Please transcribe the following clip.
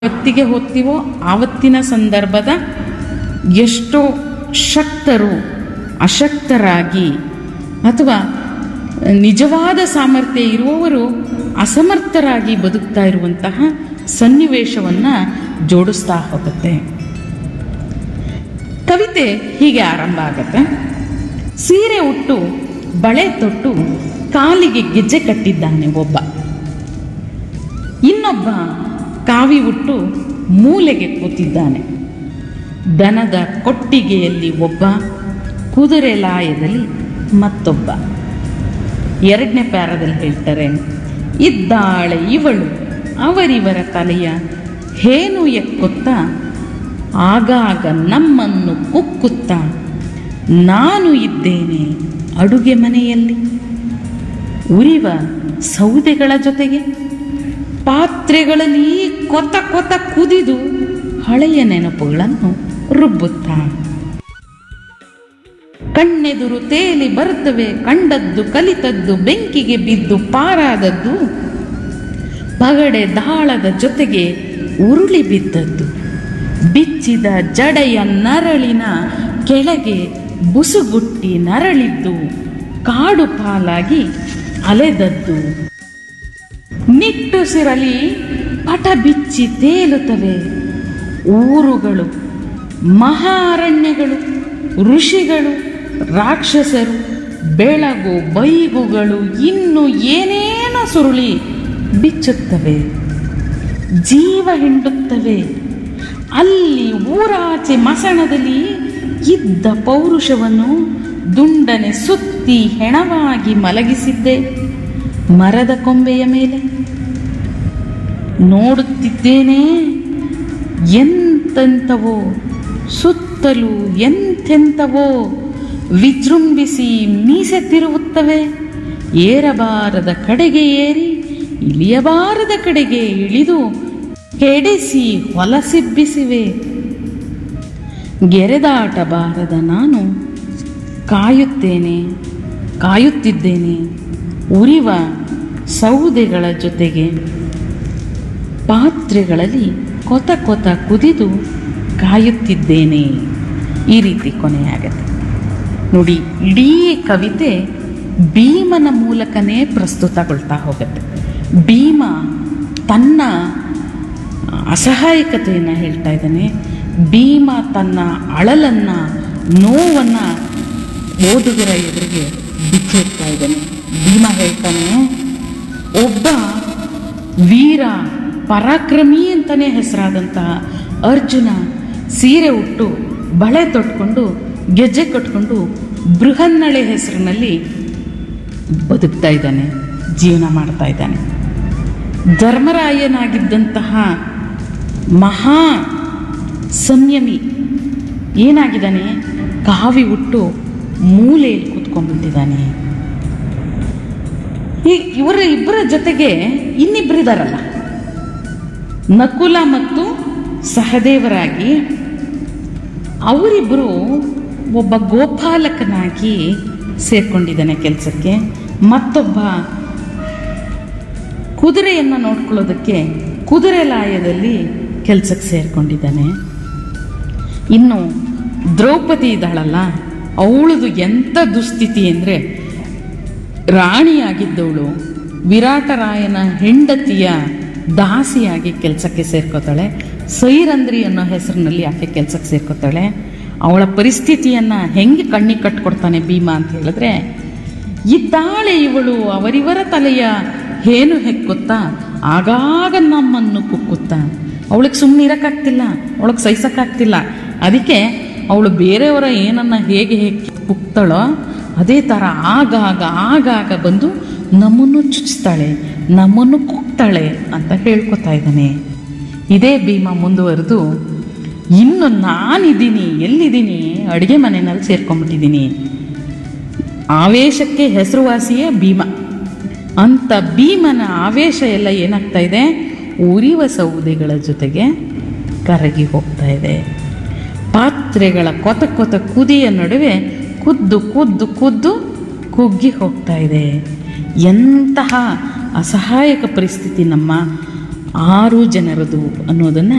ಹೊತ್ತಿಗೆ ಹೊತ್ತೀವೋ ಆವತ್ತಿನ ಸಂದರ್ಭದ ಎಷ್ಟೋ ಶಕ್ತರು ಅಶಕ್ತರಾಗಿ ಅಥವಾ ನಿಜವಾದ ಸಾಮರ್ಥ್ಯ ಇರುವವರು ಅಸಮರ್ಥರಾಗಿ ಬದುಕ್ತಾ ಇರುವಂತಹ ಸನ್ನಿವೇಶವನ್ನು ಜೋಡಿಸ್ತಾ ಹೋಗುತ್ತೆ ಕವಿತೆ ಹೀಗೆ ಆರಂಭ ಆಗತ್ತೆ ಸೀರೆ ಉಟ್ಟು ಬಳೆ ತೊಟ್ಟು ಕಾಲಿಗೆ ಗೆಜ್ಜೆ ಕಟ್ಟಿದ್ದಾನೆ ಒಬ್ಬ ಇನ್ನೊಬ್ಬ ಕಾವಿ ಉಟ್ಟು ಮೂಲೆಗೆ ಕೂತಿದ್ದಾನೆ ದನದ ಕೊಟ್ಟಿಗೆಯಲ್ಲಿ ಒಬ್ಬ ಕುದುರೆ ಲಾಯದಲ್ಲಿ ಮತ್ತೊಬ್ಬ ಎರಡನೇ ಪ್ಯಾರದಲ್ಲಿ ಹೇಳ್ತಾರೆ ಇದ್ದಾಳೆ ಇವಳು ಅವರಿವರ ತಲೆಯ ಹೇನು ಎಕ್ಕುತ್ತ ಆಗಾಗ ನಮ್ಮನ್ನು ಕುಕ್ಕುತ್ತ ನಾನು ಇದ್ದೇನೆ ಅಡುಗೆ ಮನೆಯಲ್ಲಿ ಉರಿವ ಸೌದೆಗಳ ಜೊತೆಗೆ ಪಾತ್ರೆಗಳಲ್ಲಿ ಕೊತ ಕೊತ ಕುದಿದು ಹಳೆಯ ನೆನಪುಗಳನ್ನು ರುಬ್ಬುತ್ತಾ ಕಣ್ಣೆದುರು ತೇಲಿ ಬರುತ್ತವೆ ಕಂಡದ್ದು ಕಲಿತದ್ದು ಬೆಂಕಿಗೆ ಬಿದ್ದು ಪಾರಾದದ್ದು ಪಗಡೆ ದಾಳದ ಜೊತೆಗೆ ಉರುಳಿ ಬಿದ್ದದ್ದು ಬಿಚ್ಚಿದ ಜಡೆಯ ನರಳಿನ ಕೆಳಗೆ ಬುಸುಗುಟ್ಟಿ ನರಳಿದ್ದು ಕಾಡು ಪಾಲಾಗಿ ಅಲೆದದ್ದು ನಿಟ್ಟುಸಿರಲಿ ಪಟ ಬಿಚ್ಚಿ ತೇಲುತ್ತವೆ ಊರುಗಳು ಮಹಾರಣ್ಯಗಳು ಋಷಿಗಳು ರಾಕ್ಷಸರು ಬೆಳಗು ಬೈಗುಗಳು ಇನ್ನು ಏನೇನೋ ಸುರುಳಿ ಬಿಚ್ಚುತ್ತವೆ ಜೀವ ಹಿಂಡುತ್ತವೆ ಅಲ್ಲಿ ಊರಾಚೆ ಮಸಣದಲ್ಲಿ ಇದ್ದ ಪೌರುಷವನ್ನು ದುಂಡನೆ ಸುತ್ತಿ ಹೆಣವಾಗಿ ಮಲಗಿಸಿದ್ದೆ ಮರದ ಕೊಂಬೆಯ ಮೇಲೆ ನೋಡುತ್ತಿದ್ದೇನೆ ಎಂತೆಂಥವೋ ಸುತ್ತಲೂ ಎಂತೆಂಥವೋ ವಿಜೃಂಭಿಸಿ ಮೀಸೆ ತಿರುವುತ್ತವೆ ಏರಬಾರದ ಕಡೆಗೆ ಏರಿ ಇಳಿಯಬಾರದ ಕಡೆಗೆ ಇಳಿದು ಕೆಡಿಸಿ ಹೊಲಸಿಬ್ಬಿಸಿವೆ ಗೆರೆದಾಟಬಾರದ ನಾನು ಕಾಯುತ್ತೇನೆ ಕಾಯುತ್ತಿದ್ದೇನೆ ಉರಿವ ಸೌದೆಗಳ ಜೊತೆಗೆ ಪಾತ್ರೆಗಳಲ್ಲಿ ಕೊತ ಕೊತ ಕುದಿದು ಕಾಯುತ್ತಿದ್ದೇನೆ ಈ ರೀತಿ ಕೊನೆಯಾಗತ್ತೆ ನೋಡಿ ಇಡೀ ಕವಿತೆ ಭೀಮನ ಮೂಲಕನೇ ಪ್ರಸ್ತುತಗೊಳ್ತಾ ಹೋಗುತ್ತೆ ಭೀಮ ತನ್ನ ಅಸಹಾಯಕತೆಯನ್ನು ಹೇಳ್ತಾ ಇದ್ದಾನೆ ಭೀಮ ತನ್ನ ಅಳಲನ್ನು ನೋವನ್ನು ಓದುಗರ ಎದುರಿಗೆ ಬಿಚ್ಚಿಡ್ತಾ ಇದ್ದಾನೆ ಭೀಮ ಹೇಳ್ತಾನೆ ಒಬ್ಬ ವೀರ ಪರಾಕ್ರಮಿ ಅಂತಲೇ ಹೆಸರಾದಂತಹ ಅರ್ಜುನ ಸೀರೆ ಉಟ್ಟು ಬಳೆ ತೊಟ್ಕೊಂಡು ಗೆಜ್ಜೆ ಕಟ್ಕೊಂಡು ಬೃಹನ್ನಳೆ ಹೆಸರಿನಲ್ಲಿ ಬದುಕ್ತಾ ಇದ್ದಾನೆ ಜೀವನ ಮಾಡ್ತಾ ಇದ್ದಾನೆ ಧರ್ಮರಾಯನಾಗಿದ್ದಂತಹ ಮಹಾ ಸಂಯಮಿ ಏನಾಗಿದ್ದಾನೆ ಕಾವಿ ಉಟ್ಟು ಮೂಲೆಯಲ್ಲಿ ಕೂತ್ಕೊಂಡ್ಬಿಟ್ಟಿದ್ದಾನೆ ಈ ಇವರ ಇಬ್ಬರ ಜೊತೆಗೆ ಇನ್ನಿಬ್ಬರಿದಾರಲ್ಲ ನಕುಲ ಮತ್ತು ಸಹದೇವರಾಗಿ ಅವರಿಬ್ಬರು ಒಬ್ಬ ಗೋಪಾಲಕನಾಗಿ ಸೇರ್ಕೊಂಡಿದ್ದಾನೆ ಕೆಲಸಕ್ಕೆ ಮತ್ತೊಬ್ಬ ಕುದುರೆಯನ್ನು ನೋಡ್ಕೊಳ್ಳೋದಕ್ಕೆ ಕುದುರೆ ಲಾಯದಲ್ಲಿ ಕೆಲಸಕ್ಕೆ ಸೇರ್ಕೊಂಡಿದ್ದಾನೆ ಇನ್ನು ದ್ರೌಪದಿ ಇದ್ದಾಳಲ್ಲ ಅವಳದು ಎಂಥ ದುಸ್ಥಿತಿ ಅಂದರೆ ರಾಣಿಯಾಗಿದ್ದವಳು ವಿರಾಟರಾಯನ ಹೆಂಡತಿಯ ದಾಸಿಯಾಗಿ ಕೆಲಸಕ್ಕೆ ಸೇರ್ಕೋತಾಳೆ ಸೈರಂದ್ರಿ ಅನ್ನೋ ಹೆಸರಿನಲ್ಲಿ ಆಕೆ ಕೆಲಸಕ್ಕೆ ಸೇರ್ಕೋತಾಳೆ ಅವಳ ಪರಿಸ್ಥಿತಿಯನ್ನು ಹೆಂಗೆ ಕಣ್ಣಿಗೆ ಕಟ್ಕೊಡ್ತಾನೆ ಭೀಮ ಅಂತ ಹೇಳಿದ್ರೆ ಇದ್ದಾಳೆ ಇವಳು ಅವರಿವರ ತಲೆಯ ಹೇನು ಹೆಕ್ಕುತ್ತಾ ಆಗಾಗ ನಮ್ಮನ್ನು ಕುಕ್ಕುತ್ತಾ ಅವಳಿಗೆ ಸುಮ್ಮನೆ ಇರೋಕ್ಕಾಗ್ತಿಲ್ಲ ಅವಳಿಗೆ ಸಹಿಸೋಕ್ಕಾಗ್ತಿಲ್ಲ ಅದಕ್ಕೆ ಅವಳು ಬೇರೆಯವರ ಏನನ್ನ ಹೇಗೆ ಹೆಕ್ಕಿ ಕುಕ್ತಾಳೋ ಅದೇ ಥರ ಆಗಾಗ ಆಗಾಗ ಬಂದು ನಮ್ಮನ್ನು ಚುಚ್ತಾಳೆ ನಮ್ಮನ್ನು ಕುಕ್ತಾಳೆ ಅಂತ ಹೇಳ್ಕೊತಾ ಇದ್ದಾನೆ ಇದೇ ಭೀಮ ಮುಂದುವರೆದು ಇನ್ನು ನಾನಿದ್ದೀನಿ ಎಲ್ಲಿದ್ದೀನಿ ಅಡುಗೆ ಮನೆಯಲ್ಲಿ ಸೇರ್ಕೊಂಡ್ಬಿಟ್ಟಿದ್ದೀನಿ ಆವೇಶಕ್ಕೆ ಹೆಸರುವಾಸಿಯೇ ಭೀಮ ಅಂಥ ಭೀಮನ ಆವೇಶ ಎಲ್ಲ ಏನಾಗ್ತಾ ಇದೆ ಉರಿವ ಸೌದೆಗಳ ಜೊತೆಗೆ ಕರಗಿ ಹೋಗ್ತಾ ಇದೆ ಪಾತ್ರೆಗಳ ಕೊತ ಕೊತ ಕುದಿಯ ನಡುವೆ ಕುದ್ದು ಕುದ್ದು ಕುದ್ದು ಕುಗ್ಗಿ ಹೋಗ್ತಾ ಇದೆ ಎಂತಹ ಅಸಹಾಯಕ ಪರಿಸ್ಥಿತಿ ನಮ್ಮ ಆರು ಜನರದು ಅನ್ನೋದನ್ನು